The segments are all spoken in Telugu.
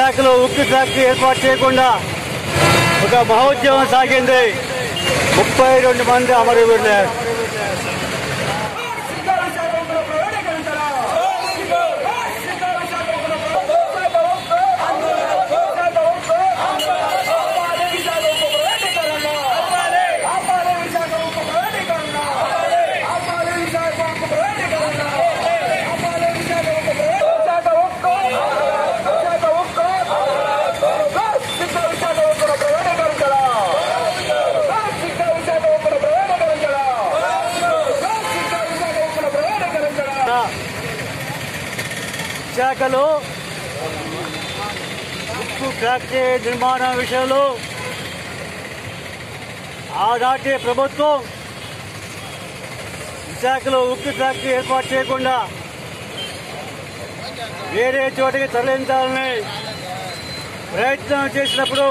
విశాఖలో ఉక్కు ఫ్యాక్టరీ ఏర్పాటు చేయకుండా ఒక మహోద్యమం సాగింది ముప్పై రెండు మంది అమరవీరులయ్యారు విశాఖలో ఉక్కు ఫ్యాక్టరీ నిర్మాణం విషయంలో ఆనాటి ప్రభుత్వం విశాఖలో ఉక్కు ఫ్యాక్టరీ ఏర్పాటు చేయకుండా వేరే చోటికి తరలించాలని ప్రయత్నం చేసినప్పుడు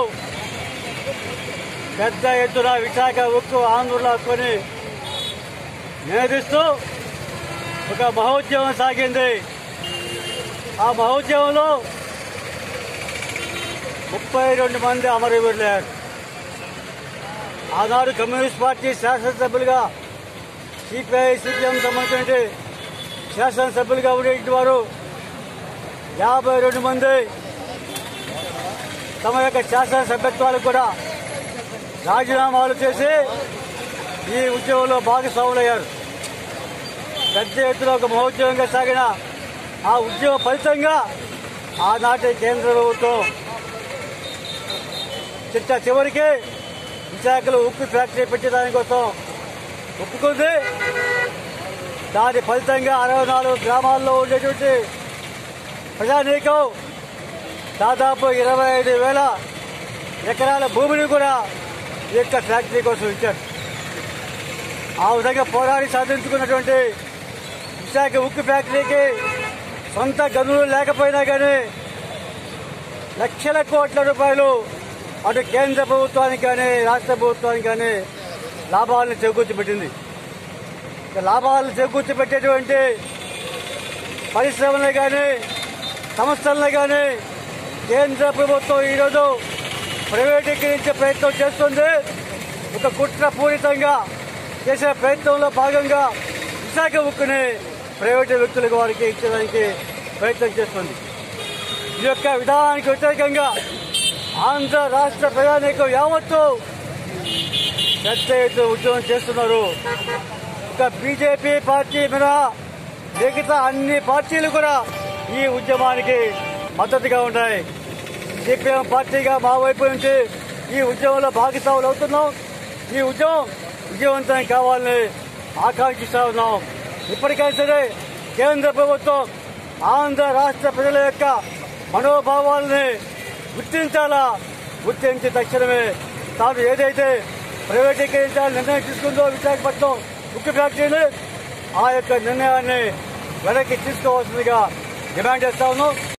పెద్ద ఎత్తున విశాఖ ఉక్కు ఆందోళన కొని నివేదిస్తూ ఒక మహోద్యమం సాగింది ఆ మహోద్యమంలో ముప్పై రెండు మంది అమరవీరులయ్యారు ఆనాడు కమ్యూనిస్ట్ పార్టీ శాసనసభ్యులుగా సిపిఐ సిపిఎం సంబంధించిన శాసనసభ్యులుగా ఉండేటువంటి వారు యాభై రెండు మంది తమ యొక్క శాసనసభ్యత్వాలు కూడా రాజీనామాలు చేసి ఈ ఉద్యమంలో భాగస్వాములయ్యారు పెద్ద ఎత్తున ఒక మహోద్యమంగా సాగిన ఆ ఉద్యమ ఫలితంగా ఆనాటి కేంద్ర ప్రభుత్వం చిట్ట చివరికి విశాఖలో ఉక్కు ఫ్యాక్టరీ పెట్టేదానికోసం ఒప్పుకుంది దాని ఫలితంగా అరవై నాలుగు గ్రామాల్లో ఉండేటువంటి ప్రజానీకం దాదాపు ఇరవై ఐదు వేల ఎకరాల భూమిని కూడా ఈ యొక్క ఫ్యాక్టరీ కోసం ఇచ్చారు ఆ విధంగా పోరాడి సాధించుకున్నటువంటి విశాఖ ఉక్కు ఫ్యాక్టరీకి సొంత గనులు లేకపోయినా కానీ లక్షల కోట్ల రూపాయలు అటు కేంద్ర ప్రభుత్వానికి కానీ రాష్ట్ర ప్రభుత్వానికి కానీ లాభాలను చేకూర్చి పెట్టింది ఇక లాభాలను చేకూర్చి పెట్టేటువంటి పరిశ్రమలు కానీ సంస్థలను కానీ కేంద్ర ప్రభుత్వం ఈరోజు ప్రైవేటీకరించే ప్రయత్నం చేస్తుంది ఒక కుట్రపూరితంగా చేసే ప్రయత్నంలో భాగంగా విశాఖ ఉక్కుని ప్రైవేటు వ్యక్తులకు వారికి ఇచ్చడానికి ప్రయత్నం చేస్తుంది ఈ యొక్క విధానానికి వ్యతిరేకంగా ఆంధ్ర రాష్ట్ర ప్రజానీకం యావత్తు పెద్ద ఎత్తున ఉద్యమం చేస్తున్నారు ఒక బీజేపీ పార్టీ మినహా మిగతా అన్ని పార్టీలు కూడా ఈ ఉద్యమానికి మద్దతుగా ఉన్నాయి సిపిఎం పార్టీగా మా వైపు నుంచి ఈ ఉద్యమంలో భాగస్వాములు అవుతున్నాం ఈ ఉద్యమం విజయవంతం కావాలని ఆకాంక్షిస్తా ఉన్నాం ఇప్పటికైనా సరే కేంద్ర ప్రభుత్వం ఆంధ్ర రాష్ట్ర ప్రజల యొక్క మనోభావాలని గుర్తించాలా గుర్తించి తక్షణమే తాను ఏదైతే ప్రైవేటీకరించాలని నిర్ణయం తీసుకుందో విశాఖపట్నం ఉక్కు ఫ్యాక్టరీని ఆ యొక్క నిర్ణయాన్ని వెనక్కి తీసుకోవాల్సిందిగా డిమాండ్ చేస్తా ఉన్నాం